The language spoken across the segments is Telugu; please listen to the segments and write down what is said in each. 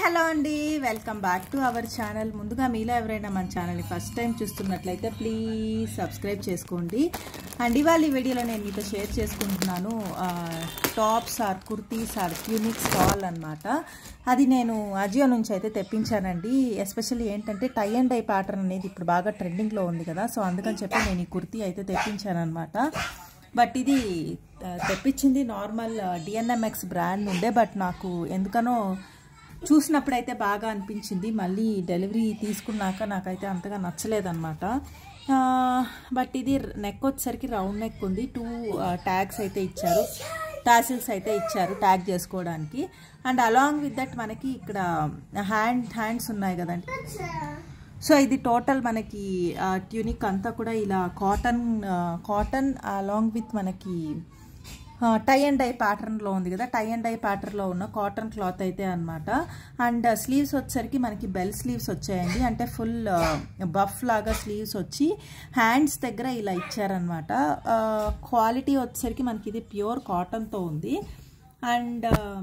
హలో అండి welcome back to our channel ముందుగా మీలో ఎవరైనా మన ఛానల్ని ఫస్ట్ టైం చూస్తున్నట్లయితే ప్లీజ్ సబ్స్క్రైబ్ చేసుకోండి అండ్ ఇవాళ ఈ వీడియోలో నేను మీతో షేర్ చేసుకుంటున్నాను tops or kurtis or unique style అనమాట అది నేను అజియో నుంచి అయితే తెప్పించానండి ఎస్పెషల్లీ ఏంటంటే టై అండ్ డై ప్యాటర్న్ అనేది ఇప్పుడు బాగా ట్రెండింగ్లో ఉంది కదా సో అందుకని చెప్పి నేను ఈ కుర్తీ అయితే తెప్పించాను అనమాట బట్ ఇది ఆ, తెప్పించింది నార్మల్ డిఎన్ఎంఎక్స్ బ్రాండ్ ఉండే బట్ నాకు ఎందుకనో చూసినప్పుడైతే బాగా అనిపించింది మళ్ళీ డెలివరీ తీసుకున్నాక నాకైతే అంతగా నచ్చలేదన్నమాట ఆ, బట్ ఇది నెక్ వచ్చేసరికి రౌండ్ నెక్ ఉంది టూ ట్యాగ్స్ అయితే ఇచ్చారు టాసిల్స్ అయితే ఇచ్చారు ట్యాగ్ చేసుకోవడానికి అండ్ అలాంగ్ విత్ దట్ మనకి ఇక్కడ హ్యాండ్ హ్యాండ్స్ ఉన్నాయి కదండి సో ఇది టోటల్ మనకి ట్యూనిక్ అంతా కూడా ఇలా కాటన్ కాటన్ అలాంగ్ విత్ మనకి టై అండ్ డై ప్యాటర్న్లో ఉంది కదా టై అండ్ డై ప్యాటర్న్లో ఉన్న కాటన్ క్లాత్ అయితే అనమాట అండ్ స్లీవ్స్ వచ్చేసరికి మనకి బెల్ స్లీవ్స్ వచ్చాయండి అంటే ఫుల్ బఫ్ లాగా స్లీవ్స్ వచ్చి హ్యాండ్స్ దగ్గర ఇలా ఇచ్చారనమాట క్వాలిటీ వచ్చేసరికి మనకి ఇది ప్యూర్ కాటన్తో ఉంది అండ్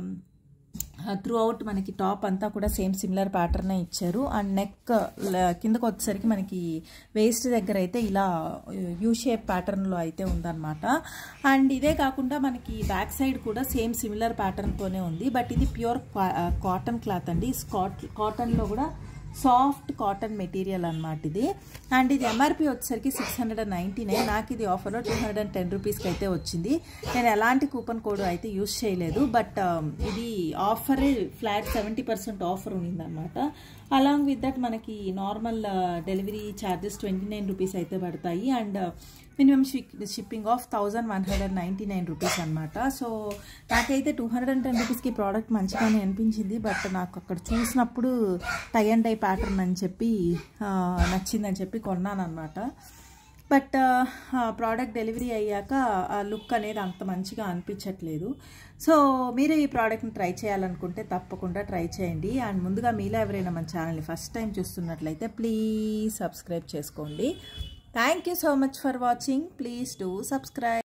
త్రూ అవుట్ మనకి టాప్ అంతా కూడా సేమ్ సిమిలర్ ప్యాటర్నే ఇచ్చారు అండ్ నెక్ కిందకు వచ్చేసరికి మనకి వేస్ట్ దగ్గర అయితే ఇలా యూ షేప్ ప్యాటర్న్లో అయితే ఉందన్నమాట అండ్ ఇదే కాకుండా మనకి బ్యాక్ సైడ్ కూడా సేమ్ సిమిలర్ ప్యాటర్న్తోనే ఉంది బట్ ఇది ప్యూర్ కాటన్ క్లాత్ అండి స్కాట్ కాటన్లో కూడా సాఫ్ట్ కాటన్ మెటీరియల్ అనమాట ఇది అండ్ ఇది ఎంఆర్పి వచ్చేసరికి six hundred and ninety nine నాకు ఇది ఆఫర్లో టూ హండ్రెడ్ అండ్ టెన్ రూపీస్కి అయితే వచ్చింది నేను ఎలాంటి కూపన్ కోడ్ అయితే యూస్ చేయలేదు బట్ ఇది offer flat seventy percent offer ఉండిందనమాట అలాంగ్ విత్ దట్ మనకి normal delivery charges twenty nine rupees అయితే పడతాయి and minimum shipping of thousand one hundred ninety nine rupees అనమాట సో నాకైతే టూ హండ్రెడ్ అండ్ టెన్ రూపీస్కి ప్రోడక్ట్ మంచిగానే అనిపించింది బట్ నాకు అక్కడ చూసినప్పుడు టై అండ్ డై ప్యాటర్న్ అని చెప్పి నచ్చిందని చెప్పి కొన్నాను అనమాట బట్ ప్రోడక్ట్ డెలివరీ అయ్యాక ఆ లుక్ అనేది అంత మంచిగా అనిపించట్లేదు సో మీరు ఈ ప్రోడక్ట్ని ట్రై చేయాలనుకుంటే తప్పకుండా ట్రై చేయండి అండ్ ముందుగా మీలో ఎవరైనా మన ఛానల్ని ఫస్ట్ టైం చూస్తున్నట్లయితే ప్లీజ్ సబ్స్క్రైబ్ చేసుకోండి thank you so much for watching please do subscribe